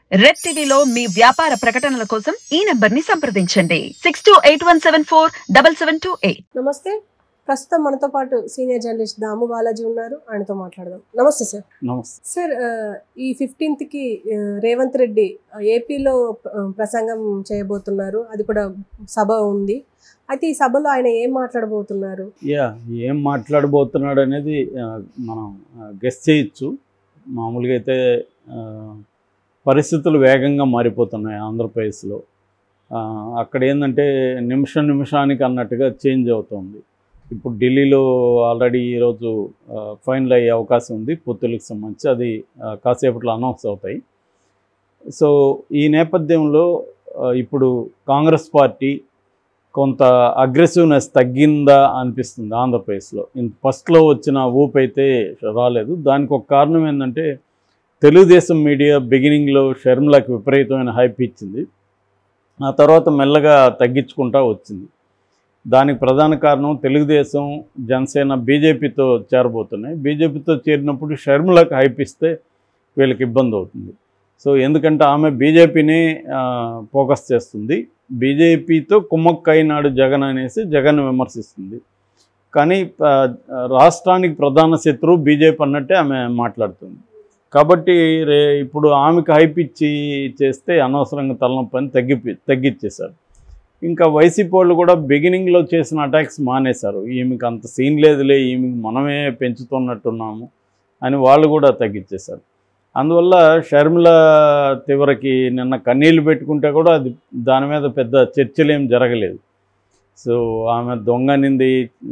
Red టీవీలో మీ వ్యాపార ప్రకటనల కోసం ఈ నంబర్ ని సంప్రదించండి six two eight one seven four double seven two eight నమస్తే ప్రస్తుతం మనతో పాటు సీనియర్ జర్నలిస్ట్ దాము బాలాజీ ఉన్నారు ఆయనతో మాట్లాడదాం నమస్తే సార్ నమస్తే సార్ ఆ, ఈ ఫిఫ్టీన్త్ కి ఆ, రేవంత్ రెడ్డి ఆ, ఏపీలో ఆ, ప్రసంగం చేయబోతున్నారు అది కూడా సభ ఉంది అయితే ఈ సభలో ఆయన ఏం మాట్లాడబోతున్నారు యా ఏం మాట్లాడబోతున్నాడు అనేది ఆ, మనం గెస్ చేయొచ్చు మామూలుగా అయితే ఆ, పరిస్థితులు వేగంగా మారిపోతున్నాయి ఆంధ్రప్రదేశ్లో ఆ, అక్కడ ఏంటంటే నిమిష నిమిషానికి అన్నట్టుగా చేంజ్ అవుతుంది ఇప్పుడు ఢిల్లీలో ఆల్రెడీ ఈరోజు ఫైనల్ అయ్యే అవకాశం ఉంది పొత్తులకు సంబంధించి అది ఆ, కాసేపట్లో అనౌన్స్ అవుతాయి సో ఈ నేపథ్యంలో ఆ, ఇప్పుడు కాంగ్రెస్ పార్టీ కొంత అగ్రెసివ్నెస్ తగ్గిందా అనిపిస్తుంది ఆంధ్రప్రదేశ్లో ఇంత ఫస్ట్లో వచ్చిన ఊపు అయితే రాలేదు దానికి ఒక కారణం ఏంటంటే తెలుగుదేశం మీడియా బిగినింగ్లో షర్మిలకు విపరీతమైన హైప్ ఇచ్చింది ఆ తర్వాత మెల్లగా తగ్గించుకుంటా వచ్చింది దానికి ప్రధాన కారణం తెలుగుదేశం జనసేన బీజేపీతో చేరబోతున్నాయి బీజేపీతో చేరినప్పుడు షర్మిలకు హైప్ ఇస్తే వీళ్ళకి ఇబ్బంది అవుతుంది సో ఎందుకంటే ఆమె బీజేపీని ఫోకస్ చేస్తుంది బీజేపీతో కుమ్మక్కైనాడు జగన్ అనేసి జగన్ విమర్శిస్తుంది కానీ ఆ, రాష్ట్రానికి ప్రధాన శత్రువు బీజేపీ అన్నట్టే ఆమె మాట్లాడుతుంది కాబట్టి రే ఇప్పుడు ఆమెకు హైప్ ఇచ్చి చేస్తే అనవసరంగా తలనొప్పి అని తగ్గి తగ్గించేశారు ఇంకా వైసీపీ వాళ్ళు కూడా బిగినింగ్లో చేసిన అటాక్స్ మానేశారు ఈమెకి అంత సీన్ లేదులే ఈమెకి మనమే పెంచుతున్నట్టున్నాము అని వాళ్ళు కూడా తగ్గించేశారు అందువల్ల షర్మిల చివరికి నిన్న కన్నీళ్లు పెట్టుకుంటే కూడా అది దాని మీద పెద్ద చర్చలు ఏం జరగలేదు సో ఆమె దొంగ అనింది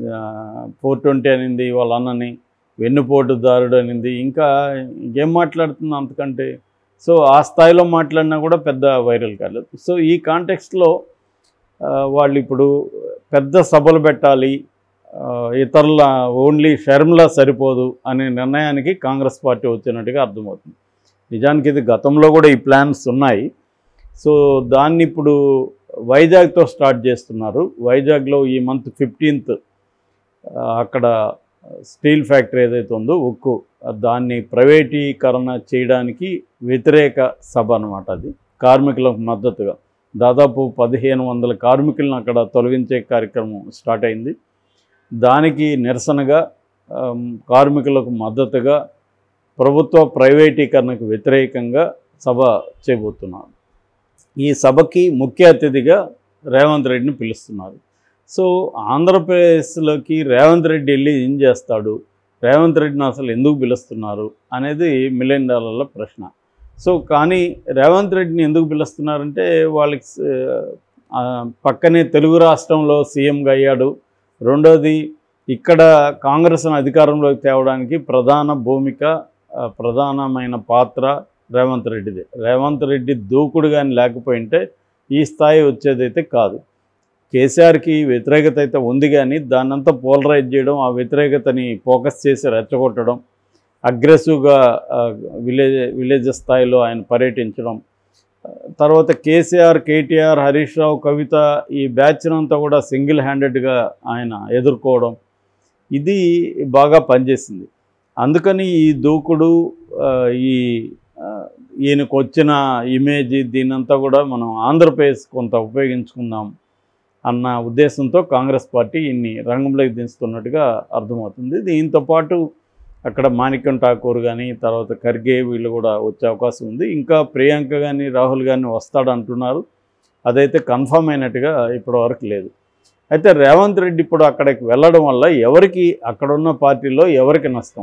ఫోర్ ట్వంటీ అనింది వాళ్ళ అన్నని వెన్నుపోటుదారుడు అనింది ఇంకా ఇంకేం మాట్లాడుతుంది అంతకంటే సో ఆ స్థాయిలో మాట్లాడినా కూడా పెద్ద వైరల్ కాలేదు సో ఈ కాంటెక్స్ట్లో వాళ్ళు ఇప్పుడు పెద్ద సభలు పెట్టాలి ఆ, ఇతరుల ఓన్లీ షర్మిల సరిపోదు అనే నిర్ణయానికి కాంగ్రెస్ పార్టీ వచ్చినట్టుగా అర్థమవుతుంది నిజానికి ఇది గతంలో కూడా ఈ ప్లాన్స్ ఉన్నాయి సో దాన్ని ఇప్పుడు వైజాగ్తో స్టార్ట్ చేస్తున్నారు వైజాగ్లో ఈ మంత్ ఫిఫ్టీన్త్ అక్కడ స్టీల్ ఫ్యాక్టరీ ఏదైతే ఉందో ఉక్కు దాన్ని ప్రైవేటీకరణ చేయడానికి వ్యతిరేక సభ అనమాట అది కార్మికులకు మద్దతుగా దాదాపు పదిహేను వందల కార్మికులను అక్కడ తొలగించే కార్యక్రమం స్టార్ట్ అయింది దానికి నిరసనగా ఆమ్, కార్మికులకు మద్దతుగా ప్రభుత్వ ప్రైవేటీకరణకు వ్యతిరేకంగా సభ చేయబోతున్నారు ఈ సభకి ముఖ్య అతిథిగా రేవంత్ రెడ్డిని పిలుస్తున్నారు సో ఆంధ్రప్రదేశ్లోకి రేవంత్ రెడ్డి వెళ్ళి ఏం చేస్తాడు రేవంత్ రెడ్డిని అసలు ఎందుకు పిలుస్తున్నారు అనేది మిలియన్ డాలర్ల ప్రశ్న సో కానీ రేవంత్ రెడ్డిని ఎందుకు పిలుస్తున్నారంటే వాళ్ళకి ఆ, పక్కనే తెలుగు రాష్ట్రంలో సీఎంగా అయ్యాడు రెండోది ఇక్కడ కాంగ్రెస్ను అధికారంలోకి తేవడానికి ప్రధాన భూమిక ఆ, ప్రధానమైన పాత్ర రేవంత్ రెడ్డిది రేవంత్ రెడ్డి దూకుడు కానీ లేకపోయింటే ఈ స్థాయి వచ్చేదైతే కాదు కేసీఆర్కి వ్యతిరేకత అయితే ఉంది కానీ దాన్నంతా పోలరైజ్ చేయడం ఆ వ్యతిరేకతని ఫోకస్ చేసి రెచ్చగొట్టడం అగ్రెసివ్గా విలేజ్ విలేజ్ స్థాయిలో ఆయన పర్యటించడం ఆ, తర్వాత కేసీఆర్ కేటీఆర్ హరీష్ రావు కవిత ఈ బ్యాచ్నంతా కూడా సింగిల్ హ్యాండెడ్గా ఆయన ఎదుర్కోవడం ఇది బాగా పనిచేసింది అందుకని ఈ దూకుడు ఆ, ఈ ఆ, ఈయనకు వచ్చిన ఇమేజ్ దీనంతా కూడా మనం ఆంధ్రప్రదేశ్ కొంత ఉపయోగించుకుందాం అన్న ఉద్దేశంతో కాంగ్రెస్ పార్టీ ఇన్ని రంగంలోకి దించుతున్నట్టుగా అర్థమవుతుంది దీంతో పాటు అక్కడ మాణిక్యం ఠాకూర్ కానీ తర్వాత ఖర్గే వీళ్ళు కూడా వచ్చే అవకాశం ఉంది ఇంకా ప్రియాంక కానీ రాహుల్ కానీ వస్తాడంటున్నారు అదైతే కన్ఫర్మ్ అయినట్టుగా ఇప్పటివరకు లేదు అయితే రేవంత్ రెడ్డి ఇప్పుడు అక్కడికి వెళ్ళడం వల్ల ఎవరికి అక్కడున్న పార్టీలో ఎవరికి నష్టం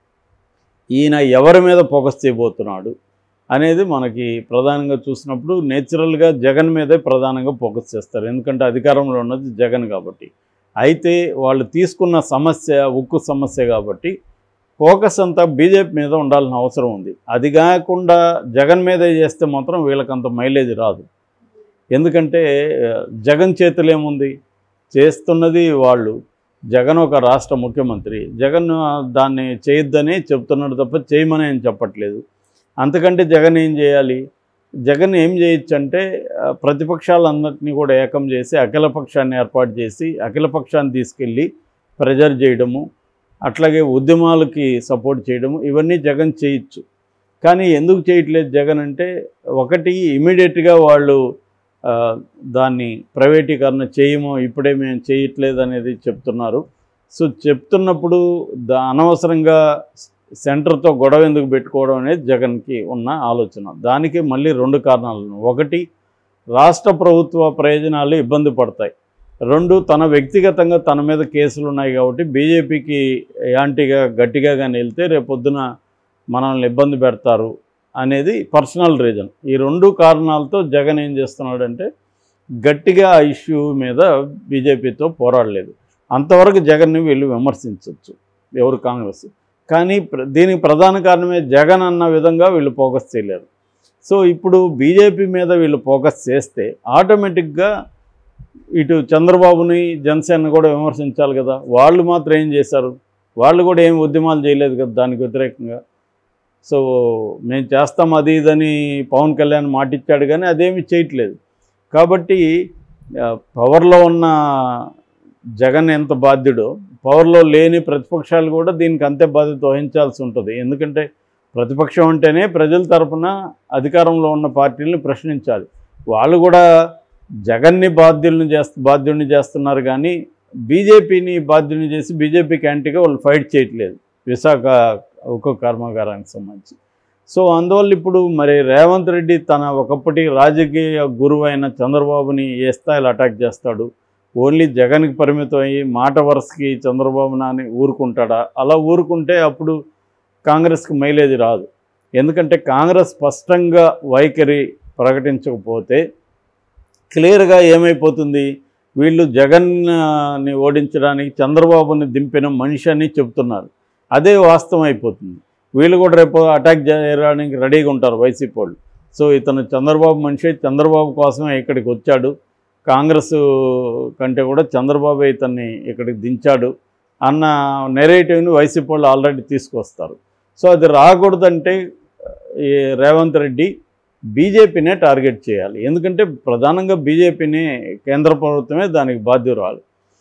ఈయన ఎవరి మీద ఫోకస్ చేయబోతున్నాడు అనేది మనకి ప్రధానంగా చూసినప్పుడు నేచురల్గా జగన్ మీదే ప్రధానంగా ఫోకస్ చేస్తారు ఎందుకంటే అధికారంలో ఉన్నది జగన్ కాబట్టి అయితే వాళ్ళు తీసుకున్న సమస్య ఉక్కు సమస్య కాబట్టి ఫోకస్ అంతా బీజేపీ మీద ఉండాల్సిన అవసరం ఉంది అది కాకుండా జగన్ మీదే చేస్తే మాత్రం వీళ్ళకంత మైలేజ్ రాదు ఎందుకంటే ఆ, జగన్ చేతులు ఏముంది చేస్తున్నది వాళ్ళు జగన్ ఒక రాష్ట్ర ముఖ్యమంత్రి జగన్ ఆ, దాన్ని చేయొద్దని చెప్తున్నాడు తప్ప చేయమని ఆయన చెప్పట్లేదు అంతకంటే జగన్ ఏం చేయాలి జగన్ ఏం చేయొచ్చు అంటే ఆ, ప్రతిపక్షాలందరినీ కూడా ఏకం చేసి అఖిలపక్షాన్ని ఏర్పాటు చేసి అఖిలపక్షాన్ని తీసుకెళ్ళి ప్రెజర్ చేయడము అట్లాగే ఉద్యమాలకి సపోర్ట్ చేయడము ఇవన్నీ జగన్ చేయొచ్చు కానీ ఎందుకు చేయట్లేదు జగన్ అంటే ఒకటి ఇమీడియట్గా వాళ్ళు ఆ, దాన్ని ప్రైవేటీకరణ చేయము ఇప్పుడే మేము చేయట్లేదు అనేది చెప్తున్నారు సో చెప్తున్నప్పుడు దా అనవసరంగా సెంటర్తో గొడవ ఎందుకు పెట్టుకోవడం అనేది జగన్కి ఉన్న ఆలోచన దానికి మళ్ళీ రెండు కారణాలు ఉన్నాయి. ఒకటి రాష్ట్ర ప్రభుత్వ ప్రయోజనాలు ఇబ్బంది పడతాయి రెండు తన వ్యక్తిగతంగా తన మీద కేసులు ఉన్నాయి కాబట్టి బీజేపీకి యాంటీగా గట్టిగా కానీ వెళ్తే రేపొద్దున మనల్ని ఇబ్బంది పెడతారు అనేది పర్సనల్ రీజన్ ఈ రెండు కారణాలతో జగన్ ఏం చేస్తున్నాడంటే గట్టిగా ఆ ఇష్యూ మీద బీజేపీతో పోరాడలేదు అంతవరకు జగన్ని వీళ్ళు విమర్శించవచ్చు ఎవరు కాంగ్రెస్ కానీ ప్ర- దీనికి ప్రధాన కారణమే జగన్ అన్న విధంగా వీళ్ళు ఫోకస్ చేయలేరు సో ఇప్పుడు బీజేపీ మీద వీళ్ళు ఫోకస్ చేస్తే ఆటోమేటిక్గా ఇటు చంద్రబాబుని జనసేన కూడా విమర్శించాలి కదా వాళ్ళు మాత్రం ఏం చేశారు వాళ్ళు కూడా ఏం ఉద్యమాలు చేయలేదు కదా దానికి వ్యతిరేకంగా సో మేము చేస్తాం అది ఇదని పవన్ కళ్యాణ్ మాటిచ్చాడు కానీ అదేమి చేయట్లేదు కాబట్టి ఆ, పవర్లో ఉన్న జగన్ ఎంత బాధ్యుడో పవర్లో లేని ప్రతిపక్షాలు కూడా దీనికి అంతే బాధ్యత వహించాల్సి ఉంటుంది ఎందుకంటే ప్రతిపక్షం అంటేనే ప్రజల తరపున అధికారంలో ఉన్న పార్టీలను ప్రశ్నించాలి వాళ్ళు కూడా జగన్ని బాధ్యుల్ని చేస్తూ బాధ్యుడిని చేస్తున్నారు కానీ బీజేపీని బాధ్యుని చేసి బీజేపీకి యాంటీగా వాళ్ళు ఫైట్ చేయట్లేదు విశాఖ ఉక్కు కర్మాగారానికి సంబంధించి సో అందువల్ల ఇప్పుడు మరి రేవంత్ రెడ్డి తన ఒకప్పటి రాజకీయ గురువు అయిన చంద్రబాబుని ఏ స్థాయిలో అటాక్ చేస్తాడు ఓన్లీ జగన్కి పరిమితం అయ్యి మాట వరుసకి చంద్రబాబు నాని ఊరుకుంటాడా అలా ఊరుకుంటే అప్పుడు కాంగ్రెస్కి మైలేజ్ రాదు ఎందుకంటే కాంగ్రెస్ స్పష్టంగా వైఖరి ప్రకటించకపోతే క్లియర్గా ఏమైపోతుంది వీళ్ళు జగన్ని ఓడించడానికి చంద్రబాబుని దింపిన మనిషి అని చెప్తున్నారు అదే వాస్తవం అయిపోతుంది వీళ్ళు కూడా రేపు అటాక్ చేయడానికి రెడీగా ఉంటారు వైసీపీ వాళ్ళు సో ఇతను చంద్రబాబు మనిషి చంద్రబాబు కోసమే ఇక్కడికి వచ్చాడు కాంగ్రెస్ కంటే కూడా చంద్రబాబు ఇతన్ని ఇక్కడికి దించాడు అన్న నెరేటివ్ని వైసీపీ వాళ్ళు ఆల్రెడీ తీసుకొస్తారు సో అది రాకూడదంటే ఈ రేవంత్ రెడ్డి బీజేపీనే టార్గెట్ చేయాలి ఎందుకంటే ప్రధానంగా బీజేపీని కేంద్ర ప్రభుత్వమే దానికి బాధ్యురాలు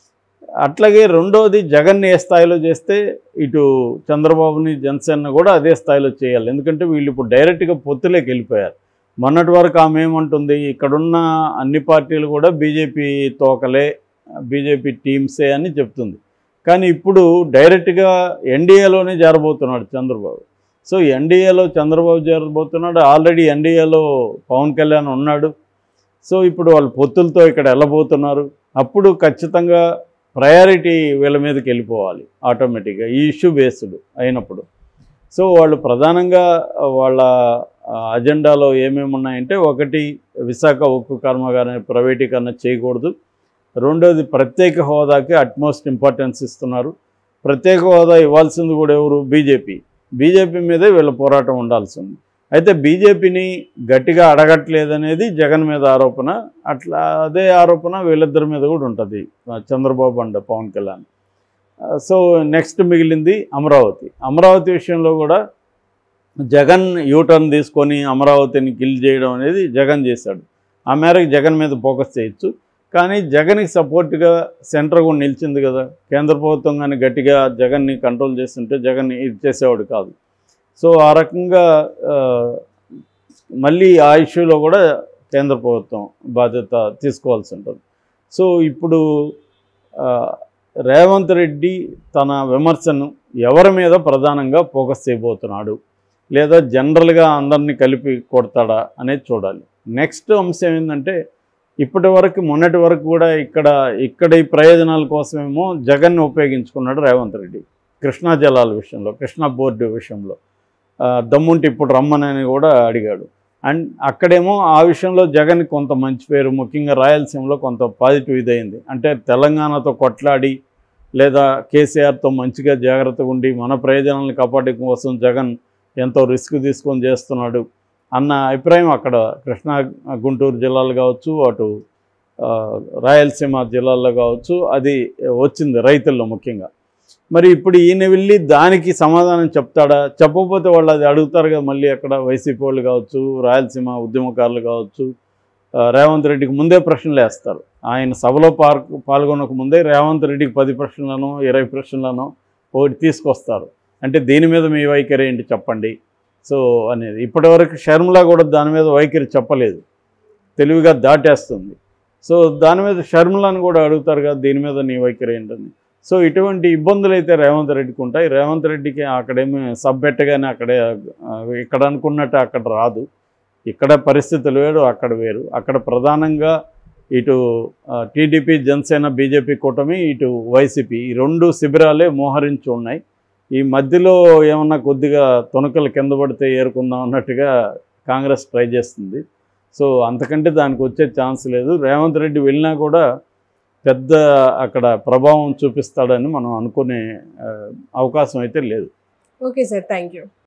అట్లాగే రెండోది జగన్ని ఏ స్థాయిలో చేస్తే ఇటు చంద్రబాబుని జనసేన కూడా అదే స్థాయిలో చేయాలి ఎందుకంటే వీళ్ళు ఇప్పుడు డైరెక్ట్గా పొత్తులోకి వెళ్ళిపోయారు మొన్నటి వరకు ఆమె ఏమంటుంది ఇక్కడున్న అన్ని పార్టీలు కూడా బీజేపీ తోకలే బీజేపీ టీమ్సే అని చెప్తుంది కానీ ఇప్పుడు డైరెక్ట్గా ఎన్డీఏలోనే చేరబోతున్నాడు చంద్రబాబు సో ఎన్డీఏలో చంద్రబాబు చేరబోతున్నాడు ఆల్రెడీ ఎన్డీఏలో పవన్ కళ్యాణ్ ఉన్నాడు సో ఇప్పుడు వాళ్ళు పొత్తులతో ఇక్కడ వెళ్ళబోతున్నారు అప్పుడు ఖచ్చితంగా ప్రయారిటీ వీళ్ళ మీదకి వెళ్ళిపోవాలి ఆటోమేటిక్గా ఈ ఇష్యూ బేస్డ్ అయినప్పుడు సో వాళ్ళు ప్రధానంగా వాళ్ళ ఆ, అజెండాలో ఏమేమి ఉన్నాయంటే ఒకటి విశాఖ ఉక్కు కర్మాగారాన్ని ప్రైవేటీకరణ చేయకూడదు రెండోది ప్రత్యేక హోదాకి అట్మోస్ట్ ఇంపార్టెన్స్ ఇస్తున్నారు ప్రత్యేక హోదా ఇవ్వాల్సింది కూడా ఎవరు బీజేపీ బీజేపీ మీదే వీళ్ళ పోరాటం ఉండాల్సి ఉంది అయితే బీజేపీని గట్టిగా అడగట్లేదనేది జగన్ మీద ఆరోపణ అట్లా అదే ఆరోపణ వీళ్ళిద్దరి మీద కూడా ఉంటుంది ఆ, చంద్రబాబు అండ్ పవన్ కళ్యాణ్ ఆ, సో నెక్స్ట్ మిగిలింది అమరావతి అమరావతి విషయంలో కూడా జగన్ యూటర్న్ తీసుకొని అమరావతిని కిల్ చేయడం అనేది జగన్ చేశాడు ఆ మేరకు జగన్ మీద ఫోకస్ చేయొచ్చు కానీ జగన్కి సపోర్ట్గా సెంటర్ కూడా నిలిచింది కదా కేంద్ర ప్రభుత్వం కానీ గట్టిగా జగన్ని కంట్రోల్ చేస్తుంటే జగన్ ఇది చేసేవాడు కాదు సో ఆ రకంగా ఆ, మళ్ళీ ఆ ఇష్యూలో కూడా కేంద్ర ప్రభుత్వం బాధ్యత తీసుకోవాల్సి ఉంటుంది సో ఇప్పుడు ఆ, రేవంత్ రెడ్డి తన విమర్శను ఎవరి మీద ప్రధానంగా ఫోకస్ చేయబోతున్నాడు లేదా జనరల్గా అందరినీ కలిపి కొడతాడా అనేది చూడాలి నెక్స్ట్ అంశం ఏంటంటే ఇప్పటి వరకు మొన్నటి వరకు కూడా ఇక్కడ ఇక్కడ ఈ ప్రయోజనాల కోసమేమో జగన్ ఉపయోగించుకున్నాడు రేవంత్ రెడ్డి కృష్ణా జలాల విషయంలో కృష్ణా బోర్డు విషయంలో ఆ, దమ్ముంటే ఇప్పుడు రమ్మనని కూడా అడిగాడు అండ్ అక్కడేమో ఆ విషయంలో జగన్ కొంత మంచి పేరు ముఖ్యంగా రాయలసీమలో కొంత పాజిటివ్ ఇదైంది అంటే తెలంగాణతో కొట్లాడి లేదా కేసీఆర్తో మంచిగా జాగ్రత్తగా ఉండి మన ప్రయోజనాలను కాపాడడం కోసం జగన్ ఎంతో రిస్క్ తీసుకొని చేస్తున్నాడు అన్న అభిప్రాయం అక్కడ కృష్ణా గుంటూరు జిల్లాలు కావచ్చు అటు ఆ, రాయలసీమ జిల్లాల్లో కావచ్చు అది వచ్చింది రైతుల్లో ముఖ్యంగా మరి ఇప్పుడు ఈయన వెళ్ళి దానికి సమాధానం చెప్తాడా చెప్పకపోతే వాళ్ళు అది అడుగుతారు కదా మళ్ళీ అక్కడ వైసీపీ వాళ్ళు కావచ్చు రాయలసీమ ఉద్యమకారులు కావచ్చు ఆ, రేవంత్ రెడ్డికి ముందే ప్రశ్నలు వేస్తారు ఆయన సభలో పార్ పాల్గొనక ముందే రేవంత్ రెడ్డికి పది ప్రశ్నలను ఇరవై ప్రశ్నలను ఒకటి తీసుకొస్తారు అంటే దీని మీద మీ వైఖరి ఏంటి చెప్పండి సో అనేది ఇప్పటివరకు షర్మిల కూడా దాని మీద వైఖరి చెప్పలేదు తెలివిగా దాటేస్తుంది సో దాని మీద షర్మిలను కూడా అడుగుతారు కదా దీని మీద నీ వైఖరి ఏంటని సో ఇటువంటి ఇబ్బందులు అయితే రేవంత్ రెడ్డికి ఉంటాయి రేవంత్ రెడ్డికి అక్కడేమి సబ్ పెట్టగానే అక్కడే ఆ, ఇక్కడ అనుకున్నట్టు అక్కడ రాదు ఇక్కడ పరిస్థితులు వేరు అక్కడ వేరు అక్కడ ప్రధానంగా ఇటు టీడీపీ జనసేన బీజేపీ కూటమి ఇటు వైసీపీ ఈ రెండు శిబిరాలే మోహరించి ఉన్నాయి ఈ మధ్యలో ఏమన్నా కొద్దిగా తొణకలు కింద పడితే ఏరుకుందాం అన్నట్టుగా కాంగ్రెస్ ట్రై చేస్తుంది సో అంతకంటే దానికి వచ్చే ఛాన్స్ లేదు రేవంత్ రెడ్డి వెళ్ళినా కూడా పెద్ద అక్కడ ప్రభావం చూపిస్తాడని మనం అనుకునే ఆ, అవకాశం అయితే లేదు ఓకే సార్ థ్యాంక్ యూ